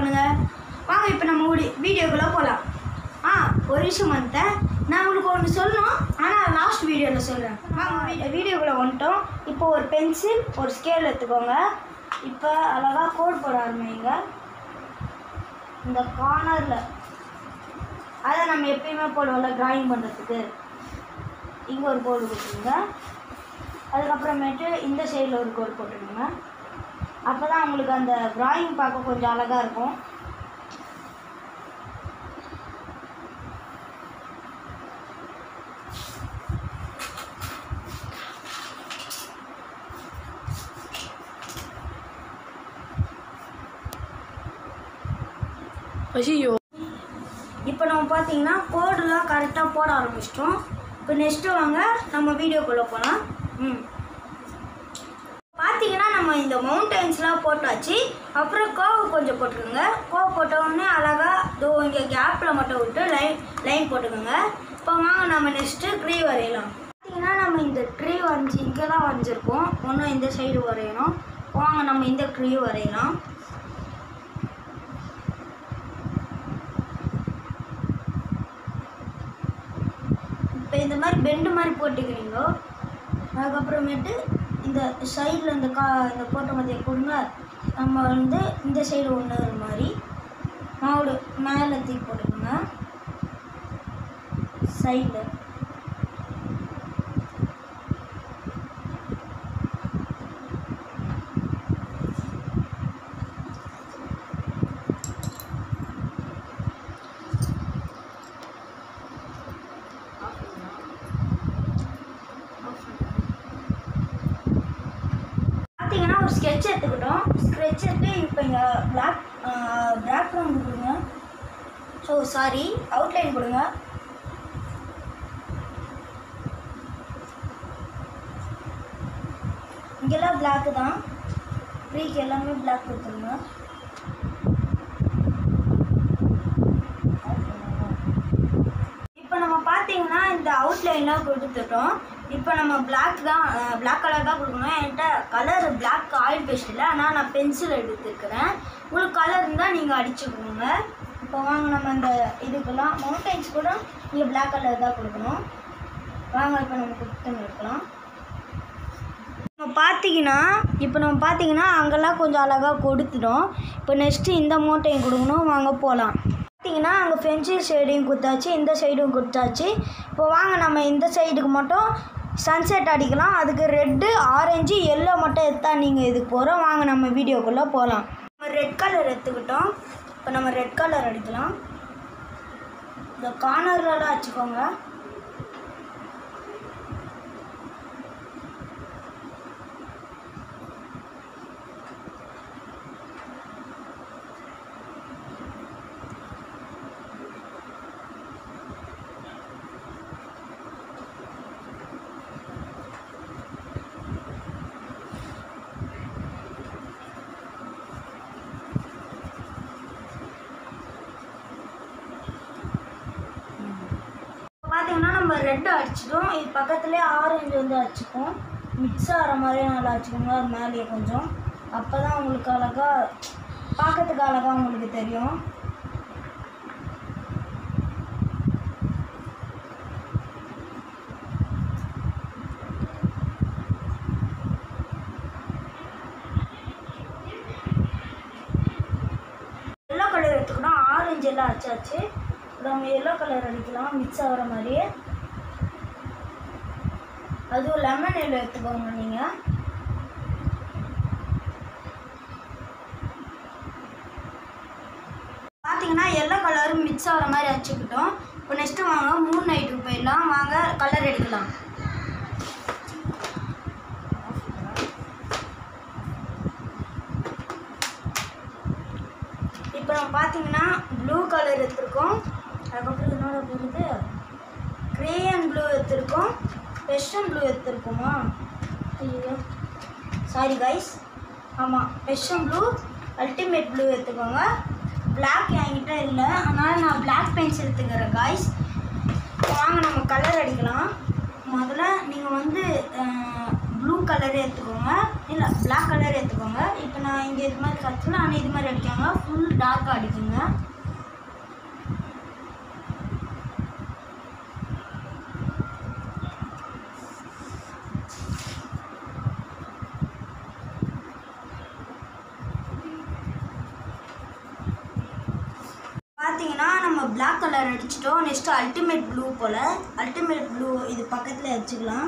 பண்ணுங்கள் வாங்க இப்போ நம்ம வீடியோக்குள்ளே போகலாம் ஆ ஒரு விஷயம் வந்துட்டேன் நான் உங்களுக்கு ஒன்று சொல்லணும் ஆனால் லாஸ்ட் வீடியோவில் சொல்கிறேன் வாங்க வீடியோக்குள்ளே வந்துட்டோம் இப்போ ஒரு பென்சில் ஒரு ஸ்கேல் எடுத்துக்கோங்க இப்போ அழகாக கோட் போட ஆரம்பிங்க இந்த கார்னரில் அதை நம்ம எப்பயுமே போடுவோம்ல டிராயிங் பண்ணுறதுக்கு இங்கே ஒரு கோடு போட்டுருங்க அதுக்கப்புறமேட்டு இந்த சைடில் ஒரு கோடு போட்டுருங்க அப்போ தான் உங்களுக்கு அந்த டிராயிங் பார்க்க கொஞ்சம் அழகாக இருக்கும் ஐயோ இப்போ நம்ம பார்த்தீங்கன்னா கோடெலாம் கரெக்டாக போட ஆரம்பிச்சிட்டோம் இப்போ நெக்ஸ்ட்டு வாங்க நம்ம வீடியோக்குள்ளே போகலாம் ம் பார்த்தீங்கன்னா நம்ம இந்த மவுண்டன்ஸ்லாம் போட்டாச்சு அப்புறம் கோவ் கொஞ்சம் போட்டுக்கோங்க கோவ் போட்ட உடனே அழகாக இதோ இங்கே கேப்பில் மட்டும் விட்டு லைன் லைன் போட்டுக்கோங்க இப்போ வாங்க நம்ம நெக்ஸ்ட்டு ட்ரீ வரையலாம் பார்த்தீங்கன்னா நம்ம இந்த ட்ரீ வரைஞ்சி இங்கே தான் வரைஞ்சிருக்கோம் ஒன்றும் இந்த சைடு வரையணும் வாங்க நம்ம இந்த ட்ரீ வரையலாம் இப்போ இந்த மாதிரி பெண்டு மாதிரி போட்டுக்கிறீங்க அதுக்கப்புறமேட்டு இந்த சைடில் இந்த கா இந்த போட்ட மத்திய கொடுங்க நம்ம வந்து இந்த சைடு ஒன்று ஒரு மாதிரி மாவு மேலே தூக்கி போட்டுக்கோங்க சைடில் பார்த்தீங்கன்னா ஒரு ஸ்கெட்ச் எடுத்துக்கிட்டோம் ஸ்கெட்ச் எடுத்து இப்போ இங்கே பிளாக் பேக்ரவுண்ட் கொடுங்க ஸோ சாரி அவுட்லைன் கொடுங்க இங்கெல்லாம் பிளாக்கு தான் ட்ரீக்கு எல்லாமே பிளாக் கொடுத்துருங்க இப்போ நம்ம பார்த்தீங்கன்னா இந்த அவுட்லைன்லாம் கொடுத்துட்டோம் இப்போ நம்ம பிளாக் தான் பிளாக் கலர் தான் கொடுக்கணும் என்கிட்ட கலர் பிளாக் ஆயில் பேஸ்ட் இல்லை ஆனால் நான் பென்சில் எடுத்துருக்கிறேன் உங்களுக்கு கலர் இருந்தால் நீங்கள் அடிச்சுக்கோங்க இப்போ வாங்க நம்ம இந்த இதுக்கெல்லாம் மவுண்டைன்ஸ் கூட நீங்கள் பிளாக் கலர் தான் கொடுக்கணும் வாங்க இப்போ நம்ம கொடுத்து இருக்கலாம் நம்ம பார்த்தீங்கன்னா இப்போ நம்ம பார்த்தீங்கன்னா அங்கெல்லாம் கொஞ்சம் அழகாக கொடுத்துட்டோம் இப்போ நெக்ஸ்ட்டு இந்த மூட்டையும் கொடுக்கணும் வாங்க போகலாம் பார்த்தீங்கன்னா அங்கே பென்சில் சைடையும் கொடுத்தாச்சு இந்த சைடும் கொடுத்தாச்சு இப்போ வாங்க நம்ம இந்த சைடுக்கு மட்டும் சன்செட் அடிக்கலாம் அதுக்கு ரெட்டு ஆரஞ்சு எல்லோ மட்டும் எடுத்தா நீங்கள் இதுக்கு போகிறோம் வாங்க நம்ம வீடியோக்குள்ளே போகலாம் நம்ம ரெட் கலர் எடுத்துக்கிட்டோம் இப்போ நம்ம ரெட் கலர் அடிக்கலாம் இந்த கார்னர்லலாம் வச்சுக்கோங்க பார்த்தீங்கன்னா நம்ம ரெட்டு அடிச்சிட்டோம் இது பக்கத்துலேயே ஆரஞ்சு வந்து அடிச்சுப்போம் மிக்ஸ் ஆகிற மாதிரி நல்லா அடிச்சுக்கோங்க அது மேலேயே கொஞ்சம் அப்போ தான் உங்களுக்கு அழகாக பார்க்கறதுக்கு அழகாக உங்களுக்கு தெரியும் எல்லோ கலர் எடுத்துக்கணும் ஆரஞ்சு எல்லாம் அடிச்சாச்சு இப்போ நம்ம எல்லோ கலர் அடிக்கலாம் மிக்ஸ் ஆகிற மாதிரியே அதுவும் லெமன் எல்லோ எடுத்துக்கோங்க நீங்கள் பார்த்தீங்கன்னா எல்லோ கலரும் மிக்ஸ் ஆகிற மாதிரி அடிச்சுக்கிட்டோம் இப்போ நெக்ஸ்ட்டு வாங்க மூணு நைட்டுக்கு போயிடலாம் வாங்க கலர் எடுக்கலாம் இப்போ நம்ம பார்த்தீங்கன்னா ப்ளூ கலர் எடுத்திருக்கோம் அதுக்கப்புறம் என்னோட போகிறது கிரேயன் ப்ளூ எடுத்திருக்கோம் வெஸ்டர்ன் ப்ளூ எடுத்திருக்கோமா ஐயோ சாரி கைஸ் ஆமாம் வெஸ்டர்ன் ப்ளூ அல்டிமேட் ப்ளூ எடுத்துக்கோங்க Black என்கிட்ட இல்லை அதனால் நான் Black பென்சில் எடுத்துக்கிறேன் காய்ஸ் வாங்க நம்ம கலர் அடிக்கலாம் முதல்ல நீங்கள் வந்து ப்ளூ கலரே எடுத்துக்கோங்க இல்லை Black கலர் எடுத்துக்கோங்க இப்போ நான் இங்கே இது மாதிரி கற்றுல ஆனால் இது மாதிரி அடிக்காங்க ஃபுல் டார்க்காக அடிக்குங்க பார்த்தீங்கன்னா நம்ம Black கலர் அடிச்சிட்டோம் நெக்ஸ்ட்டு அல்டிமேட் ப்ளூ போல் அல்டிமேட் ப்ளூ இது பக்கத்தில் வச்சுக்கலாம்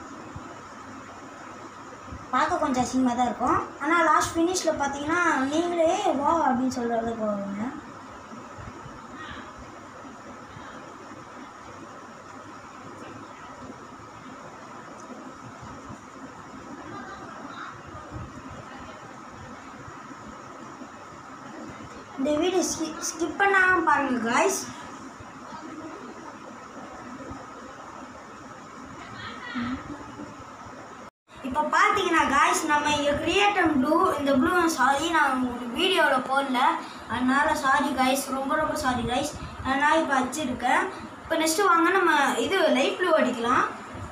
பார்க்க கொஞ்சம் அசிங்கமாக தான் இருக்கும் ஆனால் லாஸ்ட் ஃபினிஷில் பார்த்தீங்கன்னா நீங்களே வா அப்படின்னு சொல்கிற அளவுக்கு வருவீங்க இந்த வீடியோ ஸ்கி ஸ்கிப் பண்ணாமல் பாருங்கள் காய்ஸ் இப்போ பார்த்தீங்கன்னா காய்ஸ் நம்ம இங்கே கிரியேட்டன் ப்ளூ இந்த ப்ளூ சாரி நான் உங்களுக்கு வீடியோவில் போடல அதனால் சாரி காய்ஸ் ரொம்ப ரொம்ப சாரி காய்ஸ் நான் இப்போ வச்சுருக்கேன் இப்போ நெக்ஸ்ட்டு வாங்க நம்ம இது லைட் ப்ளூ அடிக்கலாம்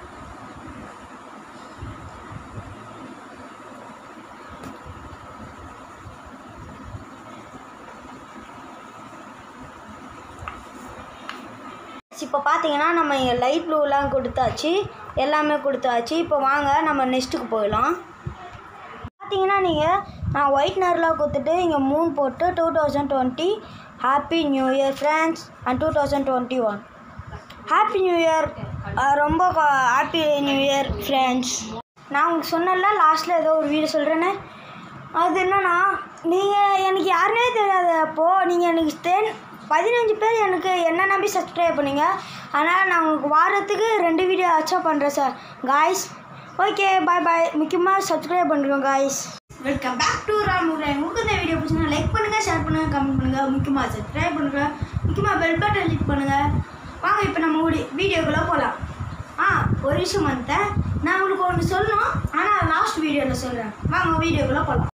இப்போ பார்த்தீங்கன்னா நம்ம இங்கே லைட் ப்ளூலாம் கொடுத்தாச்சு எல்லாமே கொடுத்தாச்சு இப்போ வாங்க நம்ம நெக்ஸ்ட்டுக்கு போயிடலாம் பார்த்தீங்கன்னா நீங்கள் நான் ஒயிட்னர்லாம் கொடுத்துட்டு இங்கே மூணு போட்டு two thousand twenty happy new year friends and two thousand twenty one happy new year ரொம்ப ஹாப்பி நியூ இயர் ஃப்ரெண்ட்ஸ் நான் உங்களுக்கு சொன்னல லாஸ்ட்டில் ஏதோ ஒரு வீடியோ சொல்கிறேன்னு அது என்னன்னா நீங்கள் எனக்கு யாருனே தெரியாது அப்போது நீங்கள் எனக்கு டென் பதினஞ்சு பேர் எனக்கு என்ன நம்பி சப்ஸ்கிரைப் பண்ணீங்க அதனால் நான் உங்களுக்கு வாரத்துக்கு ரெண்டு வீடியோ அச்சா பண்ணுறேன் sir guys okay bye bye முக்கியமாக சப்ஸ்கிரைப் பண்ணுறோம் காய்ஸ் வெல்கம் பேக் டு ராமுலை உங்களுக்கு இந்த வீடியோ பிடிச்சினா லைக் பண்ணுங்கள் ஷேர் பண்ணுங்கள் கமெண்ட் பண்ணுங்கள் முக்கியமாக சப்ஸ்கிரைப் பண்ணுங்கள் முக்கியமாக பெல் பட்டன் கிளிக் பண்ணுங்கள் வாங்க இப்போ நம்ம வீடியோக்குள்ளே போகலாம் ஆ ஒரு விஷயம் வந்துட்டேன் நான் உங்களுக்கு ஒன்று சொல்லணும் ஆனால் லாஸ்ட் வீடியோவில் சொல்கிறேன் வாங்க வீடியோக்குள்ளே போகலாம்